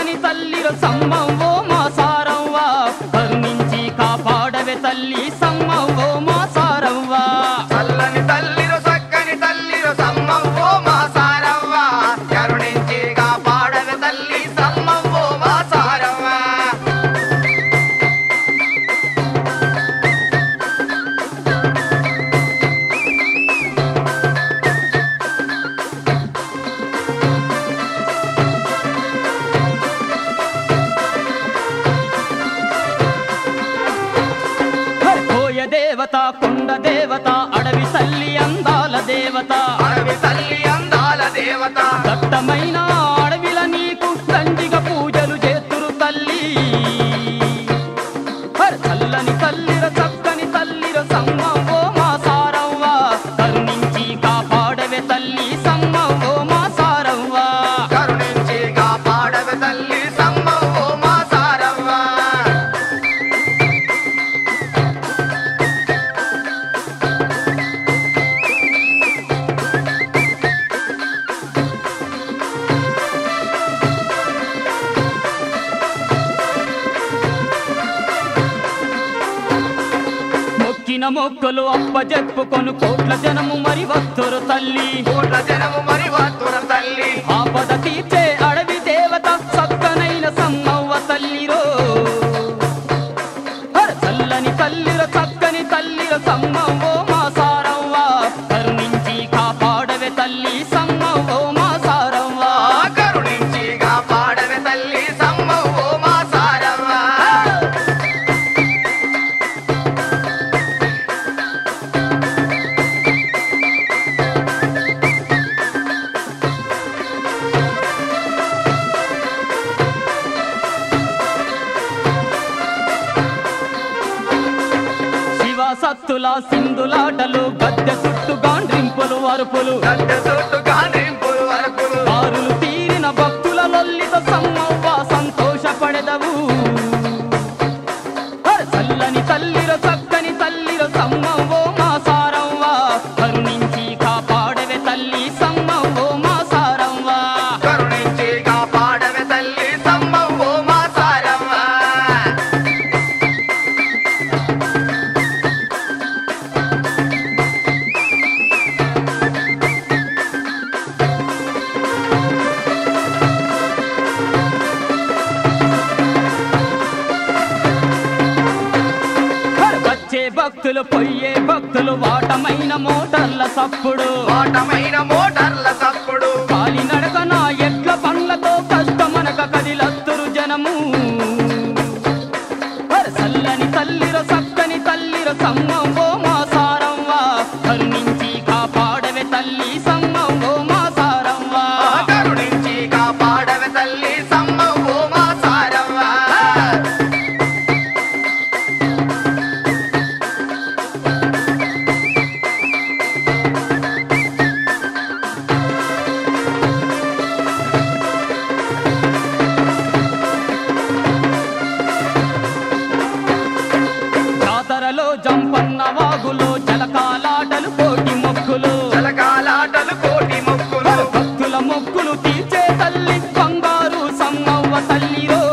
చక్కని తల్లిరో సమ్మవ్వో మా సారవ్వా కరుణించి కాపాడవే తల్లి సమ్మవ్వో మా సారవ్వా చల్లని తల్లిరు చక్కని తల్లిరు సమ్మవ్వో మా సారవ్వ కరుణించి కాపాడవ తల్లి సమ్మవ్వో మా సారవ్వ కోయ దేవత కొండ దేవత అడవి తల్లి అందాల దేవత అడవి తల్లి అందాల దేవత దట్టమైన అడవిల నీకు దండిగా పూజలు చేతురు తల్లి హర్ చల్లని తల్లిర చక్కని తల్లిర సమ్మవ్వో మా సారవ్వ కరుణించి కాపాడవే తల్లి సమ్మవ్వో మా సారవ్వ కరుణించి కాపాడవ తల్లి సమ్మవ్వో మా సారవ్వ మొక్కిన మొక్కలు అప్పజెప్పుకొను కోట్ల జనము మరి వత్తురు తల్లి కోట్ల జనము మరి వత్తుర తల్లి ఆపద తీర్చే అడవి దేవత చక్కనైన సమ్మవ్వ తల్లిరో హర చల్లని తల్లిర చక్కని తల్లిర సమ్మవ్వో మా సారవ్వ కరుణించి కాపాడవే తల్లి సమ్మవ్వో మా సారవ్వ ఆ కరుణించి కాపాడవ తల్లి సమ్మవ్వో మా సారవ్వ శివ సత్తుల సింధులాటలు గద్దె చుట్టు గాండ్రింపులు అరుపులు గడ్డ చుట్టూ గాండ్రింపులు వరకులు బారులు తీరిన భక్తుల లొల్లిత సమ్మవ్వ సంతోషపడెదవు హర చల్లని తల్లిర చక్కని తల్లిర సమ్మవ్వో మా సారవ్వ కరుణించి కాపాడవే తల్లి సమ్మవ్వో మా సారవ్వ కరుణించి కాపాడవ తల్లి సమ్మవ్వో మా సారవ్వ హర వచ్చే భక్తులు పొయ్యే భక్తులు వాటమైన మోటార్ల సప్పుడు ఓటమైన మోటార్ల సప్పుడు కాలి నడకన ఎట్ల పండ్లతో కష్టమనక కదిలత్తురు జనము హర చల్లని తల్లిర చక్కని తల్లిర సమ్మవ్వో మా సారవ్వ కరుణించి కాపాడవే తల్లి సమ్మవ్వో మా సారవ్వ ఆ కరుణించి కాపాడవ తల్లి సమ్మవ్వో మా సారవ్వ జాతరలో జంపన్న వాగులో జలకాలాటలు కోటి మొక్కులు జలకాలాటలు కోటి మొక్కులు భక్తుల మొక్కులు తీర్చే తల్లి బంగారు సమ్మవ్వ తల్లిరో